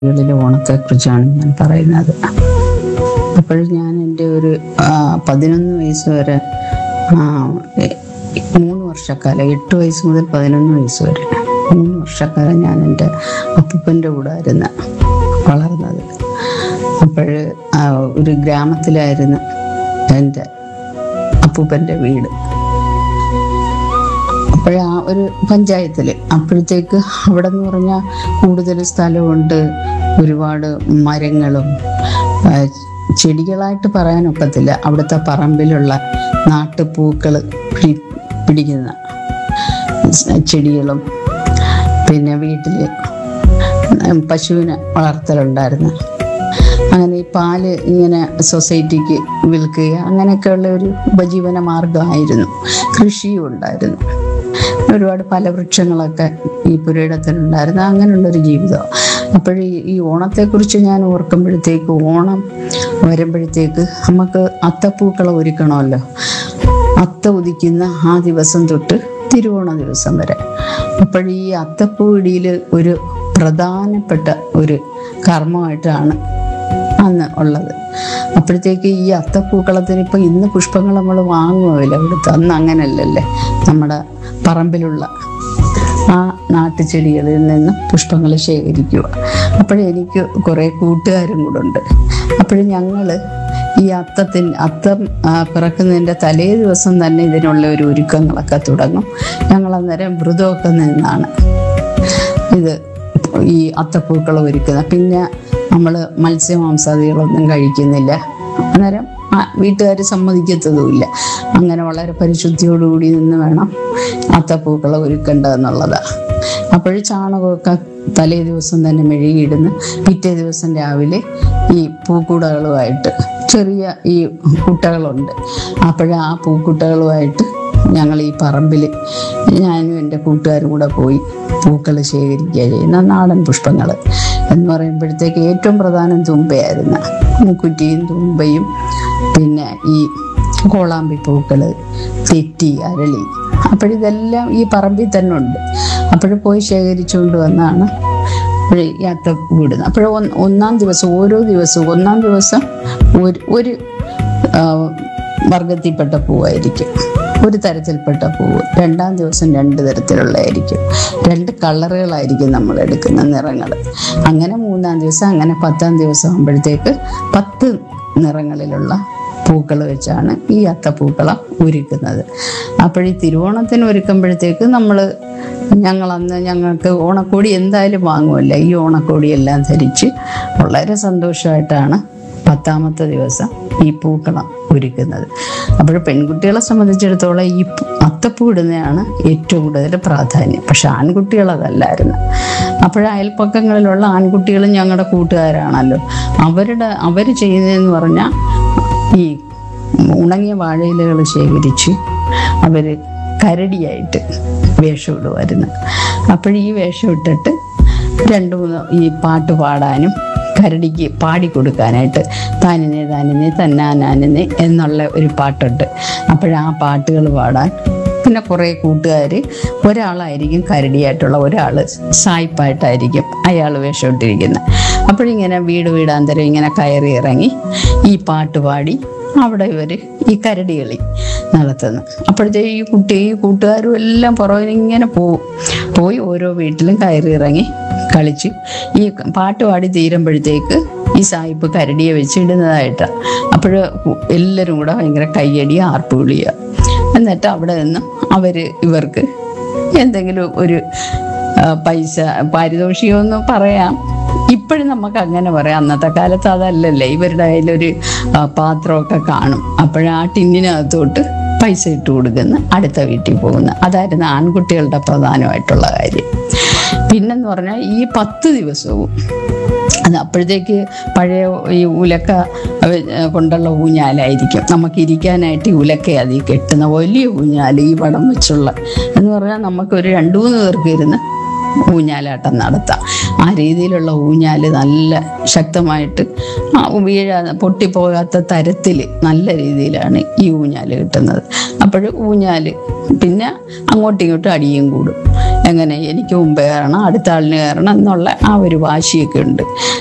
കളിലെ ഓണത്തെക്കുറിച്ചാണ് ഞാൻ പറയുന്നത് അപ്പോൾ ഞാൻ എൻ്റെ ഒരു ആ, പതിനൊന്ന് വയസ്സ് വരെ ആ, എ- മൂന്ന് വർഷക്കാലം എട്ട് വയസ്സ് മുതൽ പതിനൊന്ന് വയസ്സ് വരെ മൂന്ന് വർഷക്കാലം ഞാൻ എൻ്റെ അപ്പൂപ്പൻ്റെ കൂടെ ആയിരുന്നു വളർന്നത് അപ്പോൾ ഒരു ഗ്രാമത്തിലായിരുന്നു എൻ്റെ അപ്പൂപ്പൻ്റെ വീട് അപ്പോഴ ആ ഒരു പഞ്ചായത്തിൽ അപ്പോഴത്തേക്ക് അവിടെ എന്ന് പറഞ്ഞാൽ കൂടുതൽ സ്ഥലമുണ്ട് ഒരുപാട് മരങ്ങളും ആ, ചെടികളായിട്ട് പറയാനൊക്കത്തില്ല അവിടുത്തെ പറമ്പിലുള്ള നാട്ടുപൂക്കൾ പിടി പിടിക്കുന്ന സ് ചെടികളും പിന്നെ വീട്ടിൽ പശുവിനെ വളർത്തലുണ്ടായിരുന്നു അങ്ങനെ ഈ പാല് ഇങ്ങനെ സൊസൈറ്റിക്ക് വിൽക്കുക അങ്ങനെയൊക്കെയുള്ള ഒരു ഉപജീവന മാർഗമായിരുന്നു കൃഷിയും ഉണ്ടായിരുന്നു ഒരുപാട് ഫലവൃക്ഷങ്ങളൊക്കെ ഈ പുരയിടത്തിലുണ്ടായിരുന്നു അങ്ങനെയുള്ളൊരു ജീവിതം അപ്പോൾ ഈ ഓണത്തെക്കുറിച്ച് ഞാൻ ഓർക്കുമ്പോഴത്തേക്ക് ഓണം വരുമ്പോഴത്തേക്ക് നമുക്ക് അത്തപ്പൂക്കളം ഒരുക്കണമല്ലോ അത്ത ഉദിക്കുന്ന ആ ദിവസം തൊട്ട് തിരുവോണ ദിവസം വരെ അപ്പോൾ ഈ അത്തപ്പൂ ഇടിയിൽ ഒരു പ്രധാനപ്പെട്ട ഒരു കർമ്മമായിട്ടാണ് അന്ന് ഉള്ളത് അപ്പോഴത്തേക്ക് ഈ അത്തപ്പൂക്കളത്തിന് ഇപ്പം ഇന്ന് പുഷ്പങ്ങൾ നമ്മൾ വാങ്ങുമല്ലോ ഇവിടുത്തെ അന്ന് അങ്ങനല്ലല്ലേ നമ്മുടെ പറമ്പിലുള്ള ആ നാട്ടുചെടികളിൽ നിന്ന് പുഷ്പങ്ങൾ ശേഖരിക്കുക അപ്പോഴെനിക്ക് കുറേ കൂട്ടുകാരും കൂടെ ഉണ്ട് അപ്പോഴും ഞങ്ങൾ ഈ അത്തത്തിന് അത്തം ആ, പിറക്കുന്നതിൻ്റെ തലേ ദിവസം തന്നെ ഇതിനുള്ള ഒരു ഒരുക്കങ്ങളൊക്കെ തുടങ്ങും ഞങ്ങൾ അന്നേരം വ്രതമൊക്കെ നിന്നാണ് ഇത് ഈ അത്തപ്പൂക്കൾ ഒരുക്കുന്നത് പിന്നെ നമ്മൾ മത്സ്യമാംസാദികളൊന്നും കഴിക്കുന്നില്ല അന്നേരം വീട്ടുകാർ സമ്മതിക്കത്തതുമില്ല അങ്ങനെ വളരെ പരിശുദ്ധിയോടുകൂടി നിന്ന് വേണം അത്തപ്പൂക്കൾ ഒരുക്കേണ്ടതെന്നുള്ളതാണ് അപ്പോൾ ചാണകമൊക്കെ തലേ ദിവസം തന്നെ മെഴുകിയിടുന്ന് പിറ്റേ ദിവസം രാവിലെ ഈ പൂക്കുടകളുമായിട്ട് ചെറിയ ഈ കുട്ടകളുണ്ട് അപ്പോൾ ആ പൂക്കുട്ടകളുമായിട്ട് ഞങ്ങൾ ഈ പറമ്പിൽ ഞാനും എൻ്റെ കൂട്ടുകാരും കൂടെ പോയി പൂക്കൾ ശേഖരിക്കുക ചെയ്യുന്ന നാടൻ പുഷ്പങ്ങൾ എന്ന് പറയുമ്പോഴത്തേക്ക് ഏറ്റവും പ്രധാനം തുമ്പയായിരുന്നു മൂക്കുറ്റിയും തുമ്പയും പിന്നെ ഈ കോളാമ്പി പൂക്കൾ തെറ്റി അരളി അപ്പോഴിതെല്ലാം ഈ പറമ്പിൽ തന്നെ ഉണ്ട് അപ്പോൾ പോയി ശേഖരിച്ചുകൊണ്ട് വന്നാണ് അപ്പോഴേ ഈ അത്തപ്പൂ ഇടുന്നത് അപ്പോൾ ഒന്നാം ദിവസം ഓരോ ദിവസവും ഒന്നാം ദിവസം ഒരു ഒരു ആ, വർഗത്തിൽപ്പെട്ട പൂവായിരിക്കും ഒരു തരത്തിൽപ്പെട്ട പൂവ് രണ്ടാം ദിവസം രണ്ട് തരത്തിലുള്ളതായിരിക്കും രണ്ട് കളറുകളായിരിക്കും നമ്മൾ എടുക്കുന്ന നിറങ്ങൾ അങ്ങനെ മൂന്നാം ദിവസം അങ്ങനെ പത്താം ദിവസം ആകുമ്പോഴത്തേക്ക് പത്ത് നിറങ്ങളിലുള്ള പൂക്കൾ വെച്ചാണ് ഈ അത്തപ്പൂക്കളം ഒരുക്കുന്നത് അപ്പോൾ ഈ തിരുവോണത്തിന് ഒരുക്കുമ്പോഴത്തേക്ക് നമ്മൾ ഞങ്ങൾ അന്ന് ഞങ്ങൾക്ക് ഓണക്കോടി എന്തായാലും വാങ്ങുമല്ല ഈ ഓണക്കോടി എല്ലാം ധരിച്ച് വളരെ സന്തോഷമായിട്ടാണ് പത്താമത്തെ ദിവസം ഈ പൂക്കളം ഒരുക്കുന്നത് അപ്പോൾ പെൺകുട്ടികളെ സംബന്ധിച്ചിടത്തോളം ഈ പു- അത്തപ്പൂ ഇടുന്നതാണ് ഏറ്റവും കൂടുതൽ പ്രാധാന്യം പക്ഷെ ആൺകുട്ടികൾ അതല്ലായിരുന്നു അപ്പോൾ അയൽപ്പക്കങ്ങളിലുള്ള ആൺകുട്ടികളും ഞങ്ങളുടെ കൂട്ടുകാരാണല്ലോ അവരുടെ അവർ ചെയ്യുന്നതെന്ന് പറഞ്ഞാൽ ഈ ഉണങ്ങിയ വാഴയിലകൾ ശേഖരിച്ച് അവർ കരടിയായിട്ട് വേഷം ഇടുമായിരുന്നു അപ്പോൾ ഈ വേഷം ഇട്ടിട്ട് രണ്ട് മൂന്ന് ഈ പാട്ട് പാടാനും കരടിക്ക് പാടി കൊടുക്കാനായിട്ട് താനിനെ താനിനെ തന്നാനാനിനെ എന്നുള്ള ഒരു പാട്ടുണ്ട് അപ്പോഴാ പാട്ടുകൾ പാടാൻ പിന്നെ കുറേ കൂട്ടുകാർ ഒരാളായിരിക്കും കരടിയായിട്ടുള്ള ഒരാൾ സായിപ്പായിട്ടായിരിക്കും അയാൾ വേഷം ഇട്ടിരിക്കുന്നത് അപ്പോഴിങ്ങനെ വീട് വീടാന്തരം ഇങ്ങനെ കയറി ഇറങ്ങി ഈ പാട്ട് പാടി അവിടെ ഇവർ ഈ കരടി കളി നടത്തുന്നു അപ്പോഴത്തെ ഈ കുട്ടി ഈ കൂട്ടുകാരും എല്ലാം പുറകിൽ ഇങ്ങനെ പോവും പോയി ഓരോ വീട്ടിലും കയറി ഇറങ്ങി കളിച്ച് ഈ പാട്ട് പാടി തീരുമ്പോഴത്തേക്ക് ഈ സായിപ്പ് കരടിയെ വെച്ച് ഇടുന്നതായിട്ടാണ് അപ്പോൾ എല്ലാവരും കൂടെ ഭയങ്കര കയ്യടി ആർപ്പ് വിളിയുക എന്നിട്ട് അവിടെ നിന്ന് അവർ ഇവർക്ക് എന്തെങ്കിലും ഒരു ആ, പൈസ പാരിതോഷികമെന്ന് പറയാം ഇപ്പോഴും നമുക്ക് അങ്ങനെ പറയാം അന്നത്തെ കാലത്ത് അതല്ലല്ലേ ഇവരുടെ കയ്യിലൊരു ആ, പാത്രമൊക്കെ കാണും അപ്പോഴാ ടിന്നിനകത്തോട്ട് പൈസ ഇട്ട് കൊടുക്കുന്ന അടുത്ത വീട്ടിൽ പോകുന്ന അതായിരുന്നു ആൺകുട്ടികളുടെ പ്രധാനമായിട്ടുള്ള കാര്യം പിന്നെന്ന് പറഞ്ഞാൽ ഈ പത്ത് ദിവസവും അത് അപ്പോഴത്തേക്ക് പഴയ ഈ ഉലക്ക വെ- കൊണ്ടുള്ള ഊഞ്ഞാലായിരിക്കും നമുക്ക് ഇരിക്കാനായിട്ട് ഈ ഉലക്ക അതിൽ കെട്ടുന്ന വലിയ ഊഞ്ഞാൽ ഈ വടം വെച്ചുള്ള എന്ന് പറഞ്ഞാൽ നമുക്കൊരു രണ്ട് മൂന്ന് പേർക്ക് ഇരുന്ന് ഊഞ്ഞാലാട്ടം നടത്താം ആ രീതിയിലുള്ള ഊഞ്ഞാൽ നല്ല ശക്തമായിട്ട് ആ വീഴാതെ പൊട്ടിപ്പോകാത്ത തരത്തിൽ നല്ല രീതിയിലാണ് ഈ ഊഞ്ഞാൽ കിട്ടുന്നത് അപ്പോൾ ഊഞ്ഞാൽ പിന്നെ അങ്ങോട്ടും ഇങ്ങോട്ടും അടിയും കൂടും എങ്ങനെ എനിക്ക് മുമ്പേ കയറണം അടുത്ത ആളിന് കയറണം എന്നുള്ള ആ ഒരു വാശിയൊക്കെ ഉണ്ട്